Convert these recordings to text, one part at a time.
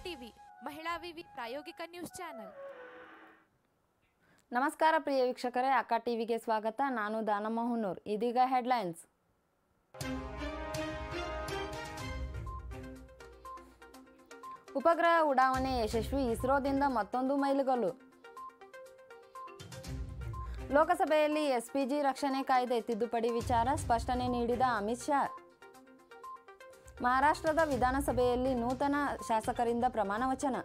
TV ಮಹಿಳಾ ವಿವಿ ಪ್ರಾಯೋಗಿಕ ನ್ಯೂಸ್ ಚಾನೆಲ್ ನಮಸ್ಕಾರ ಪ್ರಿಯ ವೀಕ್ಷಕರೇ ಅಕ್ಕ ಟಿವಿಗೆ ಸ್ವಾಗತ ನಾನು ದಾನಮ್ಮ ಹುನ್ನೂರ್ ಇದೀಗ ಹೆಡ್ಲೈನ್ಸ್ ಉಪಗ್ರಹ ಉಡಾವಣೆ ಯಶಸ್ವಿ ಇಸ್ರೋದಿಂದ ಮತ್ತೊಂದು ಮೈಲುಗಲ್ಲು ಲೋಕಸಭೆಯಲ್ಲಿ ಎಸ್ಪಿಜಿ ರಕ್ಷಣೆ ಕಾಯ್ದೆ ತಿದ್ದುಪಡಿ ವಿಚಾರ ಸ್ಪಷ್ಟನೆ ನೀಡಿದ ಅಮಿತ್ ಶಾ ಮಹಾರಾಷ್ಟ್ರದ ವಿಧಾನಸಭೆಯಲ್ಲಿ ನೂತನ ಶಾಸಕರಿಂದ ಪ್ರಮಾಣ ವಚನ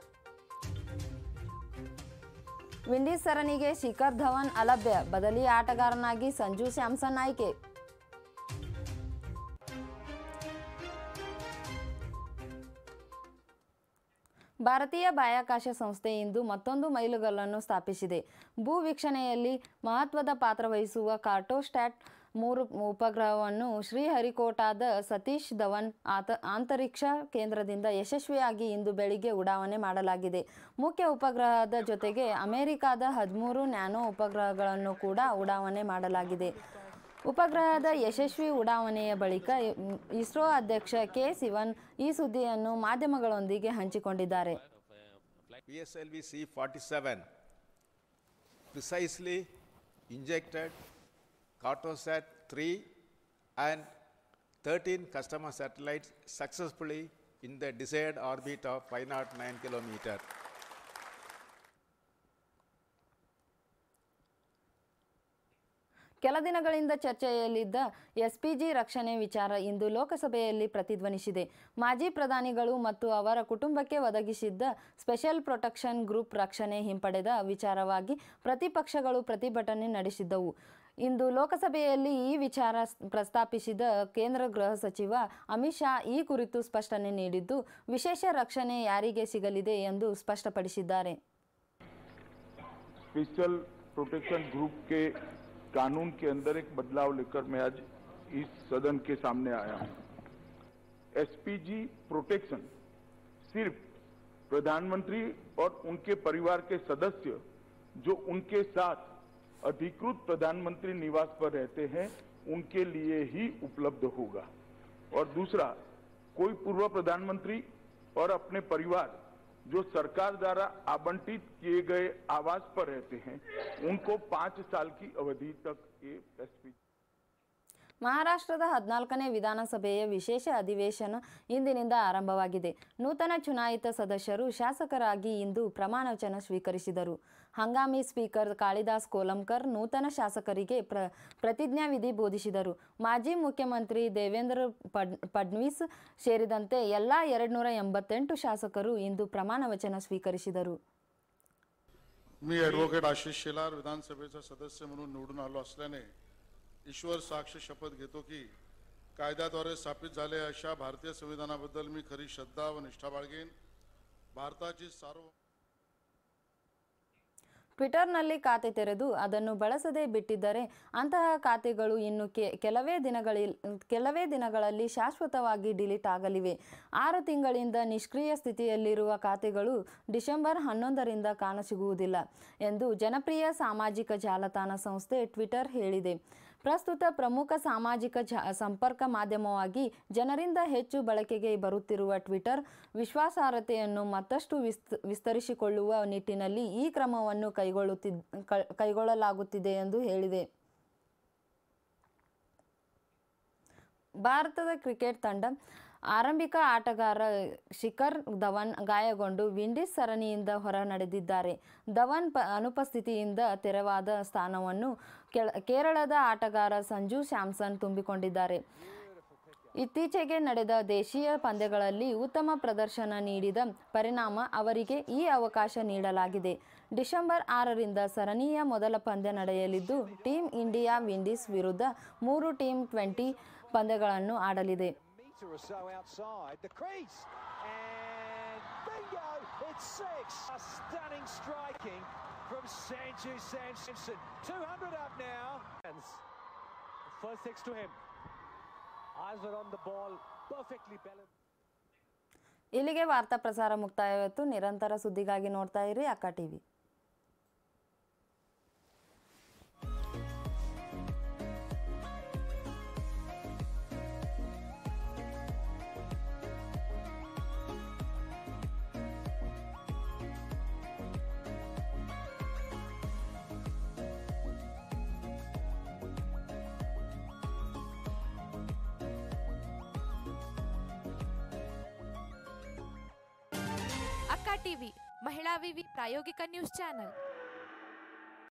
ವಿಂಡೀಸ್ ಸರಣಿಗೆ ಶಿಖರ್ ಧವನ್ ಅಲಭ್ಯ ಬದಲಿ ಆಟಗಾರನಾಗಿ ಸಂಜು ಸ್ಯಾಮ್ಸನ್ ಆಯ್ಕೆ ಭಾರತೀಯ ಬಾಹ್ಯಾಕಾಶ ಸಂಸ್ಥೆ ಇಂದು ಮತ್ತೊಂದು ಮೈಲುಗಲ್ಲನ್ನು ಸ್ಥಾಪಿಸಿದೆ ಭೂ ವೀಕ್ಷಣೆಯಲ್ಲಿ ಮಹತ್ವದ ಪಾತ್ರ ವಹಿಸುವ ಕಾರ್ಟೋಸ್ಟ್ಯಾಟ್ ಮೂರು ಉಪಗ್ರಹವನ್ನು ಶ್ರೀಹರಿಕೋಟಾದ ಸತೀಶ್ ಧವನ್ ಆತ ಆಂತರಿಕ್ಷ ಕೇಂದ್ರದಿಂದ ಯಶಸ್ವಿಯಾಗಿ ಇಂದು ಬೆಳಿಗ್ಗೆ ಉಡಾವಣೆ ಮಾಡಲಾಗಿದೆ ಮುಖ್ಯ ಉಪಗ್ರಹದ ಜೊತೆಗೆ ಅಮೆರಿಕಾದ ಹದಿಮೂರು ನ್ಯಾನೋ ಉಪಗ್ರಹಗಳನ್ನು ಕೂಡ ಉಡಾವಣೆ ಮಾಡಲಾಗಿದೆ ಉಪಗ್ರಹದ ಯಶಸ್ವಿ ಉಡಾವಣೆಯ ಬಳಿಕ ಇಸ್ರೋ ಅಧ್ಯಕ್ಷ ಕೆ ಸಿವನ್ ಈ ಸುದ್ದಿಯನ್ನು ಮಾಧ್ಯಮಗಳೊಂದಿಗೆ ಹಂಚಿಕೊಂಡಿದ್ದಾರೆ PSLV C-47 precisely injected Cartosat 3 and 13 customer satellites successfully in the desired orbit of 509 kilometer. ಕೆಲ ದಿನಗಳಿಂದ ಚರ್ಚೆಯಲ್ಲಿದ್ದ ಎಸ್ಪಿಜಿ ರಕ್ಷಣೆ ವಿಚಾರ ಇಂದು ಲೋಕಸಭೆಯಲ್ಲಿ ಪ್ರತಿಧ್ವನಿಸಿದೆ ಮಾಜಿ ಪ್ರಧಾನಿಗಳು ಮತ್ತು ಅವರ ಕುಟುಂಬಕ್ಕೆ ಒದಗಿಸಿದ್ದ ಸ್ಪೆಷಲ್ ಪ್ರೊಟೆಕ್ಷನ್ ಗ್ರೂಪ್ ರಕ್ಷಣೆ ಹಿಂಪಡೆದ ವಿಚಾರವಾಗಿ ಪ್ರತಿಪಕ್ಷಗಳು ಪ್ರತಿಭಟನೆ ನಡೆಸಿದ್ದವು ಇಂದು ಲೋಕಸಭೆಯಲ್ಲಿ ಈ ವಿಚಾರ ಪ್ರಸ್ತಾಪಿಸಿದ ಕೇಂದ್ರ ಗೃಹ ಸಚಿವ ಅಮಿತ್ ಶಾ ಈ ಕುರಿತು ಸ್ಪಷ್ಟನೆ ನೀಡಿದ್ದು ವಿಶೇಷ ರಕ್ಷಣೆ ಯಾರಿಗೆ ಸಿಗಲಿದೆ ಎಂದು ಸ್ಪಷ್ಟಪಡಿಸಿದ್ದಾರೆ स्पेशल प्रोटेक्शन ग्रुप के कानून के अंदर एक बदलाव लेकर मैं आज इस सदन के सामने आया हूं एसपीजी प्रोटेक्शन सिर्फ प्रधानमंत्री और उनके परिवार के सदस्य जो उनके साथ अधिकृत प्रधानमंत्री निवास पर रहते हैं उनके लिए ही उपलब्ध होगा और दूसरा कोई पूर्व प्रधानमंत्री और अपने परिवार जो सरकार द्वारा आवंटित किए गए आवास पर रहते हैं उनको पांच साल की अवधि तक ये एसपी ಮಹಾರಾಷ್ಟ್ರದ ಹದಿನಾಲ್ಕನೇ ವಿಧಾನಸಭೆಯ ವಿಶೇಷ ಅಧಿವೇಶನ ಇಂದಿನಿಂದ ಆರಂಭವಾಗಿದೆ ನೂತನ ಚುನಾಯಿತ ಸದಸ್ಯರು ಶಾಸಕರಾಗಿ ಇಂದು ಪ್ರಮಾಣವಚನ ಸ್ವೀಕರಿಸಿದರು ಹಂಗಾಮಿ ಸ್ಪೀಕರ್ ಕಾಳಿದಾಸ್ ಕೋಲಂಕರ್ ನೂತನ ಶಾಸಕರಿಗೆ ಪ್ರ ಪ್ರತಿಜ್ಞಾವಿಧಿ ಬೋಧಿಸಿದರು ಮಾಜಿ ಮುಖ್ಯಮಂತ್ರಿ ದೇವೇಂದ್ರ ಫಡ್ ಫಡ್ನವೀಸ್ ಸೇರಿದಂತೆ ಎಲ್ಲ ಎರಡುನೂರ ಎಂಬತ್ತೆಂಟು ಶಾಸಕರು ಇಂದು ಪ್ರಮಾಣವಚನ ಸ್ವೀಕರಿಸಿದರು मी ॲडव्होकेट आशिष शेलार विधानसभेचा सदस्य म्हणून निवडून आलो असल्याने ईश्वर साक्ष शपथ घेतो की कायद्याद्वारे स्थापित झालेल्या अशा भारतीय संविधानाबद्दल मी खरी श्रद्धा व निष्ठा बाळगेन भारताची सार्व ಟ್ವಿಟರ್ನಲ್ಲಿ ಖಾತೆ ತೆರೆದು ಅದನ್ನು ಬಳಸದೇ ಬಿಟ್ಟಿದ್ದರೆ ಅಂತಹ ಖಾತೆಗಳು ಇನ್ನು ಕೆ- ಕೆಲವೇ ದಿನಗಳಲ್ಲಿ ಕೆಲವೇ ದಿನಗಳಲ್ಲಿ ಶಾಶ್ವತವಾಗಿ ಡಿಲೀಟ್ ಆಗಲಿವೆ ಆರು ತಿಂಗಳಿಂದ ನಿಷ್ಕ್ರಿಯ ಸ್ಥಿತಿಯಲ್ಲಿರುವ ಖಾತೆಗಳು ಡಿಸೆಂಬರ್ ಹನ್ನೊಂದರಿಂದ ಕಾಣಸಿಗುವುದಿಲ್ಲ ಎಂದು ಜನಪ್ರಿಯ ಸಾಮಾಜಿಕ ಜಾಲತಾಣ ಸಂಸ್ಥೆ ಟ್ವಿಟರ್ ಹೇಳಿದೆ ಪ್ರಸ್ತುತ ಪ್ರಮುಖ ಸಾಮಾಜಿಕ ಜ ಸಂಪರ್ಕ ಮಾಧ್ಯಮವಾಗಿ ಜನರಿಂದ ಹೆಚ್ಚು ಬಳಕೆಗೆ ಬರುತ್ತಿರುವ ಟ್ವಿಟರ್ ವಿಶ್ವಾಸಾರ್ಹತೆಯನ್ನು ಮತ್ತಷ್ಟು ವಿಸ್ತ ವಿಸ್ತರಿಸಿಕೊಳ್ಳುವ ನಿಟ್ಟಿನಲ್ಲಿ ಈ ಕ್ರಮವನ್ನು ಕೈಗೊಳ್ಳುತ್ತಿದ್ ಕ- ಕೈಗೊಳ್ಳಲಾಗುತ್ತಿದೆ ಎಂದು ಹೇಳಿದೆ ಭಾರತದ ಕ್ರಿಕೆಟ್ ತಂಡ ಆರಂಭಿಕ ಆಟಗಾರ ಶಿಖರ್ ಧವನ್ ಗಾಯಗೊಂಡು ವಿಂಡೀಸ್ ಸರಣಿಯಿಂದ ಹೊರ ನಡೆದಿದ್ದಾರೆ ಧವನ್ ಪ ಅನುಪಸ್ಥಿತಿಯಿಂದ ತೆರವಾದ ಸ್ಥಾನವನ್ನು ಕೆಳ ಕೇರಳದ ಆಟಗಾರ ಸಂಜು ಸ್ಯಾಮ್ಸನ್ ತುಂಬಿಕೊಂಡಿದ್ದಾರೆ ಇತ್ತೀಚೆಗೆ ನಡೆದ ದೇಶೀಯ ಪಂದ್ಯಗಳಲ್ಲಿ ಉತ್ತಮ ಪ್ರದರ್ಶನ ನೀಡಿದ ಪರಿಣಾಮ ಅವರಿಗೆ ಈ ಅವಕಾಶ ನೀಡಲಾಗಿದೆ ಡಿಸೆಂಬರ್ ಆರರಿಂದ ಸರಣಿಯ ಮೊದಲ ಪಂದ್ಯ ನಡೆಯಲಿದ್ದು ಟೀಮ್ ಇಂಡಿಯಾ ವಿಂಡೀಸ್ ವಿರುದ್ಧ ಮೂರು ಟೀಮ್ ಟ್ವೆಂಟಿ ಪಂದ್ಯಗಳನ್ನು ಆಡಲಿದೆ metre or so outside the crease. And bingo, it's six. A stunning striking from Sanju Samson. 200 up now. First six to him. Eyes were on the ball, perfectly balanced. ಇಲ್ಲಿಗೆ ವಾರ್ತಾ ಪ್ರಸಾರ ಮುಕ್ತಾಯವಾಯಿತು ನಿರಂತರ ಸುದ್ದಿಗಾಗಿ ನೋಡ್ತಾ ಇರಿ ಅಕ್ಕ ಟಿವಿ ಟಿವಿ ಮಹಿಳಾ ವಿವಿ ಪ್ರಾಯೋಗಿಕ ನ್ಯೂಸ್ ಚಾನೆಲ್